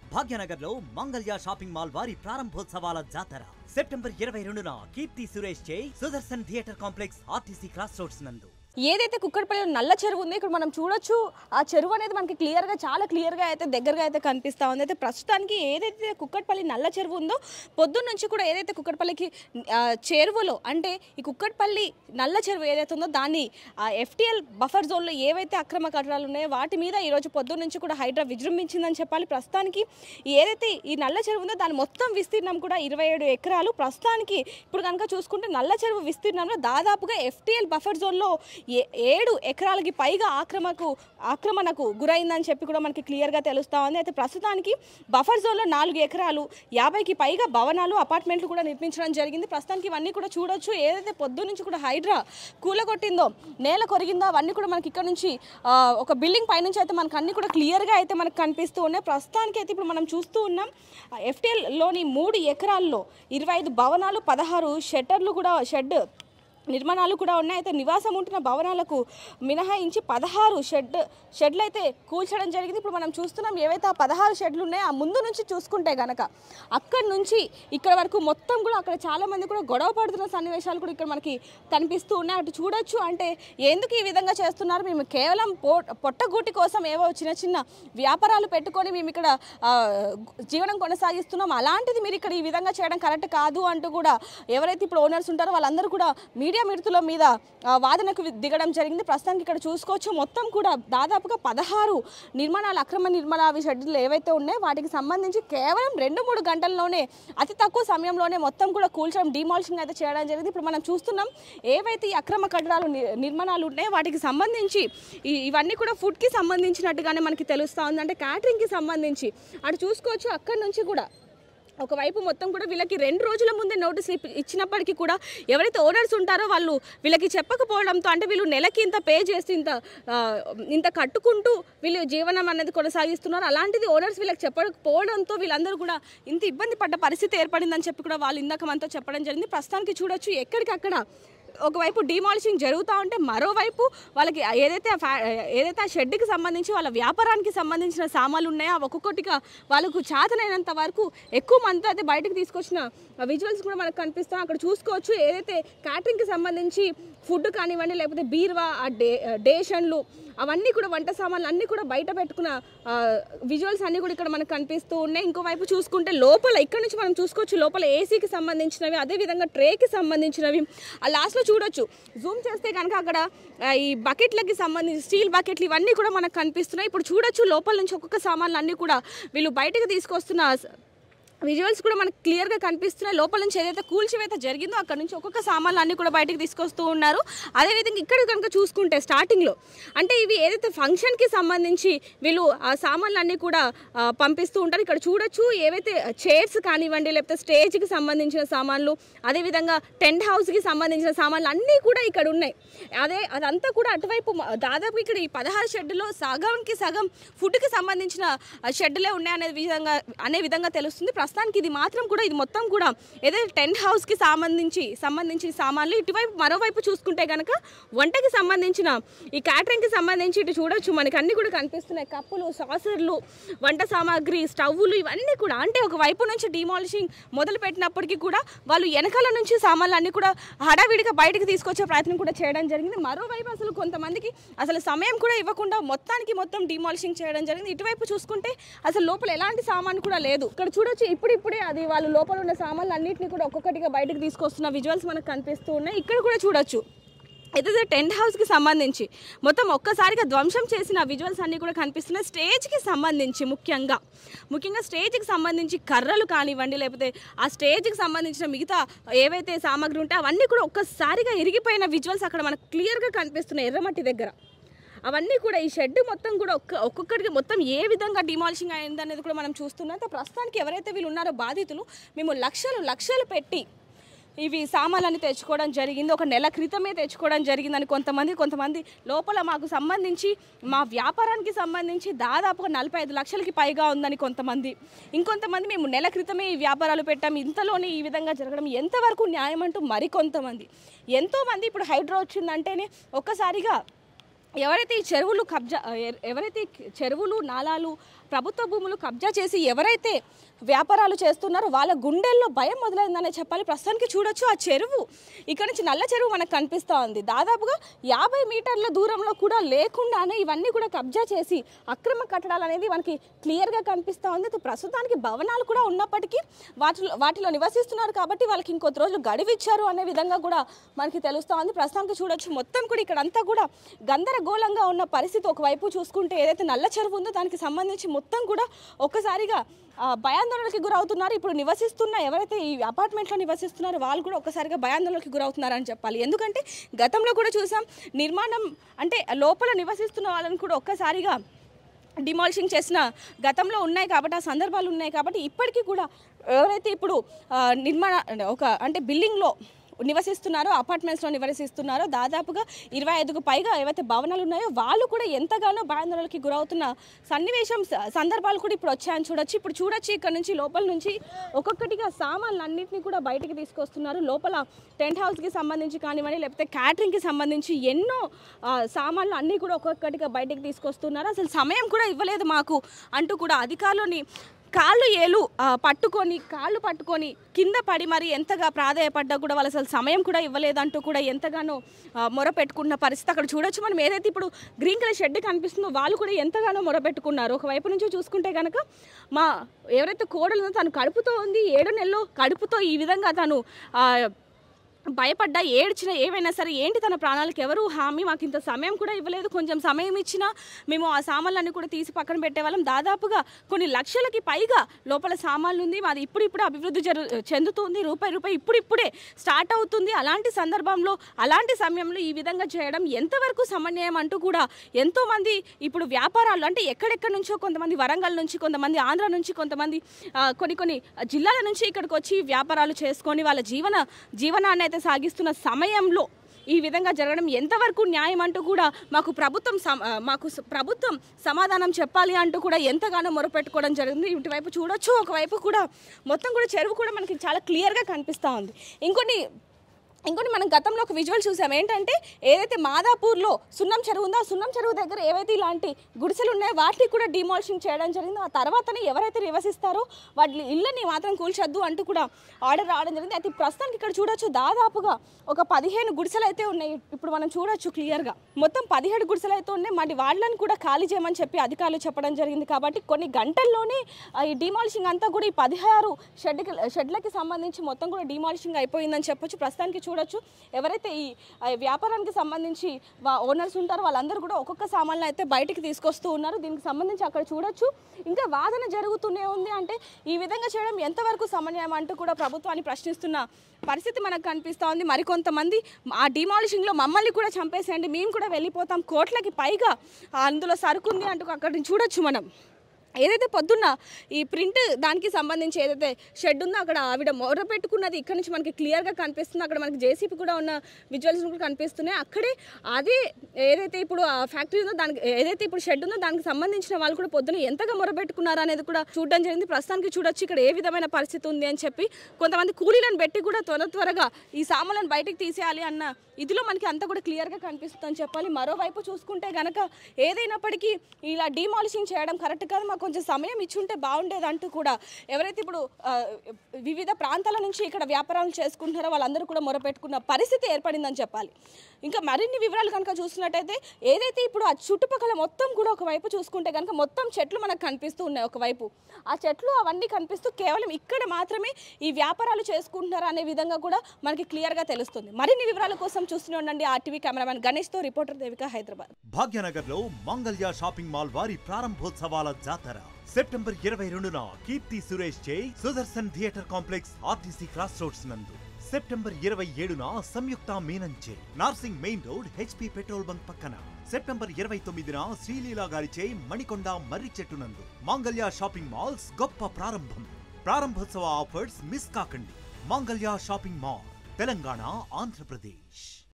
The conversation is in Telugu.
భాగ్యనగర్ లో మంగళ్య షాపింగ్ మాల్ వారి ప్రారంభోత్సవాల జాతర సెప్టెంబర్ ఇరవై రెండున కీర్తి సురేష్ చే Sudarshan theatre complex RTC cross roads నందు ఏదైతే కుక్కడపల్లిలో నల్ల చెరువు ఉందో ఇక్కడ మనం చూడొచ్చు ఆ చెరువు అనేది మనకి క్లియర్గా చాలా క్లియర్గా అయితే దగ్గరగా అయితే కనిపిస్తూ ఉంది అయితే ప్రస్తుతానికి ఏదైతే కుక్కడపల్లి నల్ల చెరువు ఉందో పొద్దున్న నుంచి కూడా ఏదైతే కుక్కడపల్లికి ఆ, చెరువులో అంటే ఈ కుక్కడపల్లి నల్ల చెరువు ఏదైతే ఉందో దాన్ని ఎఫ్టీఎల్ బఫర్ జోన్లో ఏవైతే అక్రమ కట్టడాలు ఉన్నాయో వాటి మీద ఈరోజు పొద్దున్న నుంచి కూడా హైడ్రా విజృంభించిందని చెప్పాలి ప్రస్తుతానికి ఈ ఏదైతే ఈ నల్ల చెరువు ఉందో దాని మొత్తం విస్తీర్ణం కూడా ఇరవై ఏడు ఎకరాలు ప్రస్తుతానికి ఇప్పుడు కనుక చూసుకుంటే నల్ల చెరువు విస్తీర్ణంలో దాదాపుగా ఎఫ్టీఎల్ బఫర్ జోన్లో ఏ ఏడు ఎకరాలకి పైగా ఆక్రమకు ఆక్రమణకు గురైందని చెప్పి కూడా మనకి క్లియర్గా తెలుస్తూ ఉంది అయితే ప్రస్తుతానికి బఫర్ జోన్లో నాలుగు ఎకరాలు యాభైకి పైగా భవనాలు అపార్ట్మెంట్లు కూడా నిర్మించడం జరిగింది ప్రస్తుతానికి ఇవన్నీ కూడా చూడొచ్చు ఏదైతే పొద్దు నుంచి కూడా హైడ్రా కూలగొట్టిందో నేల కొరిగిందో అవన్నీ కూడా మనకి ఇక్కడ నుంచి ఆ, ఒక బిల్డింగ్ పైనుంచి అయితే మనకు అన్ని కూడా క్లియర్గా అయితే మనకు కనిపిస్తూ ఉన్నాయి ప్రస్తుతానికి అయితే ఇప్పుడు మనం చూస్తూ ఉన్నాం ఎఫ్టీఎల్లోని మూడు ఎకరాల్లో ఇరవై ఐదు భవనాలు పదహారు షట్టర్లు కూడా షెడ్ నిర్మాణాలు కూడా ఉన్నాయి అయితే నివాసం ఉంటున్న భవనాలకు మినహాయించి పదహారు షెడ్ షెడ్లు అయితే కూల్చడం జరిగింది ఇప్పుడు మనం చూస్తున్నాం ఏవైతే ఆ పదహారు షెడ్లు ఉన్నాయో ఆ ముందు నుంచి చూసుకుంటే గనక అక్కడి నుంచి ఇక్కడ వరకు మొత్తం కూడా అక్కడ చాలా మంది కూడా గొడవ పడుతున్న సన్నివేశాలు కూడా ఇక్కడ మనకి కనిపిస్తూ ఉన్నాయి అటు చూడొచ్చు అంటే ఎందుకు ఈ విధంగా చేస్తున్నారు మేము కేవలం పో పొట్టగూటి కోసం ఏవో చిన్న చిన్న వ్యాపారాలు పెట్టుకొని మేము ఇక్కడ ఆ, జీవనం కొనసాగిస్తున్నాం అలాంటిది మీరు ఇక్కడ ఈ విధంగా చేయడం కరెక్ట్ కాదు అంటూ కూడా ఎవరైతే ఇప్పుడు ఓనర్స్ ఉంటారో వాళ్ళందరూ కూడా మీడియా మిడతల మీద ఆ, వాదనకు వి- దిగడం జరిగింది ప్రస్తుతానికి ఇక్కడ చూసుకోవచ్చు మొత్తం కూడా దాదాపుగా పదహారు నిర్మాణాలు అక్రమ నిర్మాణ షెడ్యూల్ ఏవైతే ఉన్నాయో వాటికి సంబంధించి కేవలం రెండు మూడు గంటల్లోనే అతి తక్కువ సమయంలోనే మొత్తం కూడా కూల్చడం డిమాలిషింగ్ అయితే చేయడం జరిగింది ఇప్పుడు మనం చూస్తున్నాం ఏవైతే ఈ అక్రమ కట్టడాలు ని- నిర్మాణాలు ఉన్నాయో వాటికి సంబంధించి ఈ- ఇవన్నీ కూడా ఫుడ్కి సంబంధించినట్టుగానే మనకి తెలుస్తూ ఉంది అంటే క్యాటరింగ్కి సంబంధించి అటు చూసుకోవచ్చు అక్కడి నుంచి కూడా ఒకవైపు మొత్తం కూడా వీళ్ళకి రెండు రోజుల ముందే నోటీస్ ఇప్ప- ఇచ్చినప్పటికీ కూడా ఎవరైతే ఓనర్స్ ఉంటారో వాళ్ళు వీళ్ళకి చెప్పకపోవడంతో అంటే వీళ్ళు నెలకి ఇంత పే చేసి ఇంత ఆ, ఇంత కట్టుకుంటూ వీళ్ళు జీవనం అనేది కొనసాగిస్తున్నారు అలాంటిది ఓనర్స్ వీళ్ళకి చెప్పకపోవడంతో వీళ్ళందరూ కూడా ఇంత ఇబ్బంది పడ్డ పరిస్థితి ఏర్పడిందని చెప్పి కూడా వాళ్ళు ఇందాక మనతో చెప్పడం జరిగింది ప్రస్తుతానికి చూడొచ్చు ఎక్కడికక్కడ ఒకవైపు డిమాలిషింగ్ జరుగుతూ ఉంటే మరోవైపు వాళ్ళకి ఏదైతే ఆ ఫ్యా- ఏదైతే ఆ షెడ్కి సంబంధించి వాళ్ళ వ్యాపారానికి సంబంధించిన సామాన్లు ఉన్నాయో అవి ఒక్కొక్కటిగా వాళ్ళకు చేతనైనంత వరకు ఎక్కువ మంది అయితే బయటకు తీసుకొచ్చిన విజువల్స్ కూడా మనకు కనిపిస్తాం అక్కడ చూసుకోవచ్చు ఏదైతే క్యాటరింగ్కి సంబంధించి ఫుడ్ కానివ్వండి లేకపోతే బీర్వా ఆ డే డేషన్లు అవన్నీ కూడా వంట సామాన్లు అన్నీ కూడా బయట పెట్టుకున్న విజువల్స్ అన్నీ కూడా ఇక్కడ మనకు కనిపిస్తూ ఉన్నాయి ఇంకోవైపు చూసుకుంటే లోపల ఇక్కడ నుంచి మనం చూసుకోవచ్చు లోపల ఏసీకి సంబంధించినవి అదేవిధంగా ట్రేకి సంబంధించినవి ఆ లాస్ట్లో చూడొచ్చు జూమ్ చేస్తే కనుక అక్కడ ఆ, ఈ బకెట్లకి సంబంధించి స్టీల్ బకెట్లు ఇవన్నీ కూడా మనకు కనిపిస్తున్నాయి ఇప్పుడు చూడొచ్చు లోపల నుంచి ఒక్కొక్క సామాన్లు అన్నీ కూడా వీళ్ళు బయటకు తీసుకొస్తున్న విజువల్స్ కూడా మనకు క్లియర్గా కనిపిస్తున్నాయి లోపల నుంచి ఏదైతే కూల్చివేత జరిగిందో అక్కడ నుంచి ఒక్కొక్క సామాన్లు అన్ని కూడా బయటకు తీసుకొస్తూ ఉన్నారు అదేవిధంగా ఇక్కడ కనుక చూసుకుంటే స్టార్టింగ్లో అంటే ఇవి ఏదైతే ఫంక్షన్కి సంబంధించి వీళ్ళు ఆ సామాన్లు అన్నీ కూడా ఆ, పంపిస్తూ ఉంటారు ఇక్కడ చూడొచ్చు ఏవైతే చైర్స్ కానివ్వండి లేకపోతే స్టేజ్కి సంబంధించిన సామాన్లు అదేవిధంగా టెంట్ హౌస్కి సంబంధించిన సామాన్లు అన్నీ కూడా ఇక్కడ ఉన్నాయి అదే అదంతా కూడా అటువైపు మ- దాదాపు ఇక్కడ ఈ పదహారు షెడ్లో సగంకి సగం ఫుడ్కి సంబంధించిన ఆ, షెడ్లే ఉన్నాయి అనే విధంగా అనే విధంగా తెలుస్తుంది ప్రస్తుతానికి ఇది మాత్రం కూడా ఇది మొత్తం కూడా ఏదైతే టెంట్ హౌస్కి సంబంధించి సంబంధించిన సామాన్లు ఇటువైపు మరోవైపు చూసుకుంటే కనుక వంటకి సంబంధించిన ఈ క్యాటరింగ్కి సంబంధించి ఇటు చూడొచ్చు మనకి అన్ని కూడా కనిపిస్తున్నాయి కప్పులు సాసర్లు వంట సామాగ్రి స్టవ్లు ఇవన్నీ కూడా అంటే ఒక వైపు నుంచి డిమాలిషింగ్ మొదలు పెట్టినప్పటికీ కూడా వాళ్ళు వెనకాల నుంచి సామాన్లు అన్ని కూడా హడావిడిగా బయటకు తీసుకొచ్చే ప్రయత్నం కూడా చేయడం జరిగింది మరోవైపు అసలు కొంతమందికి అసలు సమయం కూడా ఇవ్వకుండా మొత్తానికి మొత్తం డిమాలిషింగ్ చేయడం జరిగింది ఇటువైపు చూసుకుంటే అసలు లోపల ఎలాంటి సామాన్ కూడా లేదు ఇక్కడ చూడొచ్చు ఇప్పుడు ఇప్పుడే అది వాళ్ళు లోపల ఉన్న సామాన్లు అన్నింటినీ కూడా ఒక్కొక్కటిగా బయటకు తీసుకొస్తున్న విజువల్స్ మనకు కనిపిస్తూ ఉన్నాయి ఇక్కడ కూడా చూడొచ్చు ఏదైతే టెంట్ హౌస్కి సంబంధించి మొత్తం ఒక్కసారిగా ధ్వంసం చేసిన విజువల్స్ అన్నీ కూడా కనిపిస్తున్నాయి స్టేజ్కి సంబంధించి ముఖ్యంగా ముఖ్యంగా స్టేజ్కి సంబంధించి కర్రలు కానివ్వండి లేకపోతే ఆ స్టేజ్కి సంబంధించిన మిగతా ఏవైతే సామాగ్రి ఉంటే అవన్నీ కూడా ఒక్కసారిగా ఇరిగిపోయిన విజువల్స్ అక్కడ మనకు క్లియర్గా కనిపిస్తున్నాయి ఎర్రమట్టి దగ్గర అవన్నీ కూడా ఈ షెడ్ మొత్తం కూడా ఒక్క ఒక్కొక్కటికి మొత్తం ఏ విధంగా డిమాలిషింగ్ అయింది అనేది కూడా మనం చూస్తున్నాం అయితే ప్రస్తుతానికి ఎవరైతే వీళ్ళు ఉన్నారో బాధితులు మేము లక్షలు లక్షలు పెట్టి ఇవి సామాన్లన్నీ తెచ్చుకోవడం జరిగింది ఒక నెల క్రితమే తెచ్చుకోవడం జరిగిందని కొంతమంది కొంతమంది లోపల మాకు సంబంధించి మా వ్యాపారానికి సంబంధించి దాదాపుగా నలభై ఐదు లక్షలకి పైగా ఉందని కొంతమంది ఇంకొంతమంది మేము నెల క్రితమే ఈ వ్యాపారాలు పెట్టాం ఇంతలోనే ఈ విధంగా జరగడం ఎంతవరకు న్యాయం అంటూ మరికొంతమంది ఎంతోమంది ఇప్పుడు హైడ్రో వచ్చిందంటేనే ఒక్కసారిగా ఎవరైతే ఈ చెరువులు కబ్జా ఎ- ఎవరైతే ఈ చెరువులు నాలాలు ప్రభుత్వ భూములు కబ్జా చేసి ఎవరైతే వ్యాపారాలు చేస్తున్నారో వాళ్ళ గుండెల్లో భయం మొదలైందనే చెప్పాలి ప్రస్తుతానికి చూడొచ్చు ఆ చెరువు ఇక్కడ నుంచి నల్ల చెరువు మనకు కనిపిస్తూ ఉంది దాదాపుగా యాభై మీటర్ల దూరంలో కూడా లేకుండానే ఇవన్నీ కూడా కబ్జా చేసి అక్రమ కట్టడాలు అనేది మనకి క్లియర్గా కనిపిస్తూ ఉంది అయితే ప్రస్తుతానికి భవనాలు కూడా ఉన్నప్పటికీ వాటిలో వాటిలో నివసిస్తున్నారు కాబట్టి వాళ్ళకి ఇంకొద్ది రోజులు గడివిచ్చారు అనే విధంగా కూడా మనకి తెలుస్తూ ఉంది ప్రస్తుతానికి చూడొచ్చు మొత్తం కూడా ఇక్కడ అంతా కూడా గందరగోళంగా ఉన్న పరిస్థితి ఒకవైపు చూసుకుంటే ఏదైతే నల్ల చెరువు ఉందో దానికి సంబంధించి మొత్తం కూడా ఒక్కసారిగా ఆ, భయాందోళనకి గురవుతున్నారు ఇప్పుడు నివసిస్తున్న ఎవరైతే ఈ అపార్ట్మెంట్లో నివసిస్తున్నారో వాళ్ళు కూడా ఒక్కసారిగా భయాందోళనకి గురవుతున్నారని చెప్పాలి ఎందుకంటే గతంలో కూడా చూసాం నిర్మాణం అంటే లోపల నివసిస్తున్న వాళ్ళని కూడా ఒక్కసారిగా డిమాలిషింగ్ చేసిన గతంలో ఉన్నాయి కాబట్టి ఆ సందర్భాలు ఉన్నాయి కాబట్టి ఇప్పటికీ కూడా ఎవరైతే ఇప్పుడు ఆ, నిర్మాణ ఒక అంటే బిల్డింగ్లో నివసిస్తున్నారో అపార్ట్మెంట్స్లో నివసిస్తున్నారో దాదాపుగా ఇరవై ఐదుకు పైగా ఏవైతే భవనాలు ఉన్నాయో వాళ్ళు కూడా ఎంతగానో భయాందోళనకి గురవుతున్న సన్నివేశం స- సందర్భాలు కూడా ఇప్పుడు వచ్చాయని చూడొచ్చు ఇప్పుడు చూడొచ్చు ఇక్కడ నుంచి లోపల నుంచి ఒక్కొక్కటిగా సామాన్లు అన్నింటినీ కూడా బయటికి తీసుకొస్తున్నారు లోపల టెంట్ హౌస్కి సంబంధించి కానివ్వండి లేకపోతే క్యాటరింగ్కి సంబంధించి ఎన్నో ఆ, సామాన్లు అన్నీ కూడా ఒక్కొక్కటిగా బయటికి తీసుకొస్తున్నారు అసలు సమయం కూడా ఇవ్వలేదు మాకు అంటూ కూడా అధికారులని కాళ్ళు ఏలు ఆ, పట్టుకొని కాళ్ళు పట్టుకొని కింద పడి మరి ఎంతగా ప్రాధాయపడ్డా కూడా వాళ్ళు అసలు సమయం కూడా ఇవ్వలేదంటూ కూడా ఎంతగానో ఆ, మొరపెట్టుకున్న పరిస్థితి అక్కడ చూడొచ్చు మనం ఏదైతే ఇప్పుడు గ్రీన్ కలర్ షెడ్ కనిపిస్తుందో వాళ్ళు కూడా ఎంతగానో మొరపెట్టుకున్నారు ఒకవైపు నుంచి చూసుకుంటే కనుక మా ఎవరైతే కోడలు ఉందో తను కడుపుతో ఉంది ఏడు నెలలు కడుపుతో ఈ విధంగా తను ఆ, భయపడ్డా ఏడ్చినా ఏవైనా సరే ఏంటి తన ప్రాణాలకు ఎవరు హామీ మాకు ఇంత సమయం కూడా ఇవ్వలేదు కొంచెం సమయం ఇచ్చినా మేము ఆ సామాన్లన్నీ కూడా తీసి పక్కన పెట్టేవాళ్ళం దాదాపుగా కొన్ని లక్షలకి పైగా లోపల సామాన్లు ఉంది మాది ఇప్పుడు ఇప్పుడు అభివృద్ధి జరు చెందుతుంది రూపాయి రూపాయి ఇప్పుడు ఇప్పుడే స్టార్ట్ అవుతుంది అలాంటి సందర్భంలో అలాంటి సమయంలో ఈ విధంగా చేయడం ఎంతవరకు సమన్వయం అంటూ కూడా ఎంతోమంది ఇప్పుడు వ్యాపారాలు అంటే ఎక్కడెక్కడి నుంచో కొంతమంది వరంగల్ నుంచి కొంతమంది ఆంధ్ర నుంచి కొంతమంది ఆ, కొన్ని కొన్ని జిల్లాల నుంచి ఇక్కడికి వచ్చి వ్యాపారాలు చేసుకొని వాళ్ళ జీవన జీవనాన్ని అయితే సాగిస్తున్న సమయంలో ఈ విధంగా జరగడం ఎంతవరకు న్యాయం అంటూ కూడా మాకు ప్రభుత్వం సమ- ఆ, మాకు స- ప్రభుత్వం సమాధానం చెప్పాలి అంటూ కూడా ఎంతగానో మొరపెట్టుకోవడం జరిగింది ఇటువైపు చూడొచ్చు ఒకవైపు కూడా మొత్తం కూడా చెరువు కూడా మనకి చాలా క్లియర్గా కనిపిస్తూ ఉంది ఇంకొన్ని ఇంకోటి మనం గతంలో ఒక విజువల్ చూసాం ఏంటంటే ఏదైతే మాదాపూర్లో సున్నం చెరువు ఉందో ఆ సున్నం చెరువు దగ్గర ఏవైతే ఇలాంటి గుడిసెలు ఉన్నాయో వాటిని కూడా డిమాలిషింగ్ చేయడం జరిగింది ఆ తర్వాతనే ఎవరైతే నివసిస్తారో వాటి ఇళ్ళని మాత్రం కూల్చొద్దు అంటూ కూడా ఆర్డర్ రావడం జరిగింది అయితే ప్రస్తుతానికి ఇక్కడ చూడొచ్చు దాదాపుగా ఒక పదిహేను గుడిసెలు అయితే ఉన్నాయి ఇప్పుడు మనం చూడొచ్చు క్లియర్గా మొత్తం పదిహేడు గుడిసెలు అయితే ఉన్నాయి మరి వాళ్ళని కూడా ఖాళీ చేయమని చెప్పి అధికారులు చెప్పడం జరిగింది కాబట్టి కొన్ని గంటల్లోనే ఆ, ఈ డిమాలిషింగ్ అంతా కూడా ఈ పదిహారు షెడ్కి షెడ్లకి సంబంధించి మొత్తం కూడా డిమాలిషింగ్ అయిపోయిందని చెప్పొచ్చు ప్రస్తుతానికి చూడొచ్చు ఎవరైతే ఈ ఆ, వ్యాపారానికి సంబంధించి ఓనర్స్ ఉంటారో వాళ్ళందరూ కూడా ఒక్కొక్క సామాన్లు అయితే బయటికి తీసుకొస్తూ ఉన్నారు దీనికి సంబంధించి అక్కడ చూడొచ్చు ఇంకా వాదన జరుగుతూనే ఉంది అంటే ఈ విధంగా చేయడం ఎంతవరకు సమన్వయం అంటూ కూడా ప్రభుత్వాన్ని ప్రశ్నిస్తున్న పరిస్థితి మనకు కనిపిస్తూ ఉంది మరికొంతమంది ఆ డిమాలిషింగ్లో మమ్మల్ని కూడా చంపేసేయండి మేము కూడా వెళ్ళిపోతాం కోట్లకి పైగా అందులో సరుకు ఉంది అంటూ అక్కడ నుంచి చూడొచ్చు మనం ఏదైతే పొద్దున్న ఈ ప్రింట్ దానికి సంబంధించి ఏదైతే షెడ్ ఉందో అక్కడ ఆవిడ మొర పెట్టుకున్నది ఇక్కడ నుంచి మనకి క్లియర్గా కనిపిస్తుంది అక్కడ మనకి జేసీపీ కూడా ఉన్న విజువల్స్ కూడా కనిపిస్తున్నాయి అక్కడే అదే ఏదైతే ఇప్పుడు ఆ ఫ్యాక్టరీ ఉందో దానికి ఏదైతే ఇప్పుడు షెడ్ ఉందో దానికి సంబంధించిన వాళ్ళు కూడా పొద్దున ఎంతగా మొరపెట్టుకున్నారు అనేది కూడా చూడడం జరిగింది ప్రస్తుతానికి చూడొచ్చు ఇక్కడ ఏ విధమైన పరిస్థితి ఉంది అని చెప్పి కొంతమంది కూలీలను పెట్టి కూడా త్వర త్వరగా ఈ సామాన్లను బయటికి తీసేయాలి అన్న ఇదిలో మనకి అంతా కూడా క్లియర్గా కనిపిస్తుందని చెప్పాలి మరోవైపు చూసుకుంటే గనక ఏదైనప్పటికీ ఇలా డిమాలిషింగ్ చేయడం కరెక్ట్ కాదు మాకు కొంచెం సమయం ఇచ్చుంటే బాగుండేది అంటూ కూడా ఎవరైతే ఇప్పుడు ఆ, వివిధ ప్రాంతాల నుంచి ఇక్కడ వ్యాపారాలు చేసుకుంటున్నారో వాళ్ళందరూ కూడా మొరపెట్టుకున్న పరిస్థితి ఏర్పడిందని చెప్పాలి ఇంకా మరిన్ని వివరాలు కనుక చూసినట్టయితే ఏదైతే ఇప్పుడు ఆ చుట్టుపక్కల మొత్తం కూడా ఒకవైపు చూసుకుంటే కనుక మొత్తం చెట్లు మనకు కనిపిస్తూ ఉన్నాయి ఒకవైపు ఆ చెట్లు అవన్నీ కనిపిస్తూ కేవలం ఇక్కడ మాత్రమే ఈ వ్యాపారాలు చేసుకుంటున్నారు అనే విధంగా కూడా మనకి క్లియర్గా తెలుస్తుంది మరిన్ని వివరాల కోసం చూస్తూనే ఉండండి ఆర్టీవీ కెమెరామెన్ గణేష్తో రిపోర్టర్ దేవిక హైదరాబాద్ భాగ్యనగర్ లో మంగళ్య షాపింగ్ మాల్ వారి ప్రారంభోత్సవాల జాతర సెప్టెంబర్ ఇరవై రెండున కీర్తి సురేష్ చే Sudarshan theatre complex RTC cross roads నందు సెప్టెంబర్ ఇరవై ఏడున సంయుక్త మీనంచే Narsingi main road HP petrol bunk పక్కన సెప్టెంబర్ ఇరవై తొమ్మిదిన శ్రీలీలా గారిచే మణికొండ మర్రి చెట్టు నందు మాంగళ్య షాపింగ్ మాల్స్ గొప్ప ప్రారంభం ప్రారంభోత్సవ ఆఫర్స్ మిస్ కాకండి మాంగళ్య షాపింగ్ మాల్ తెలంగాణ ఆంధ్రప్రదేశ్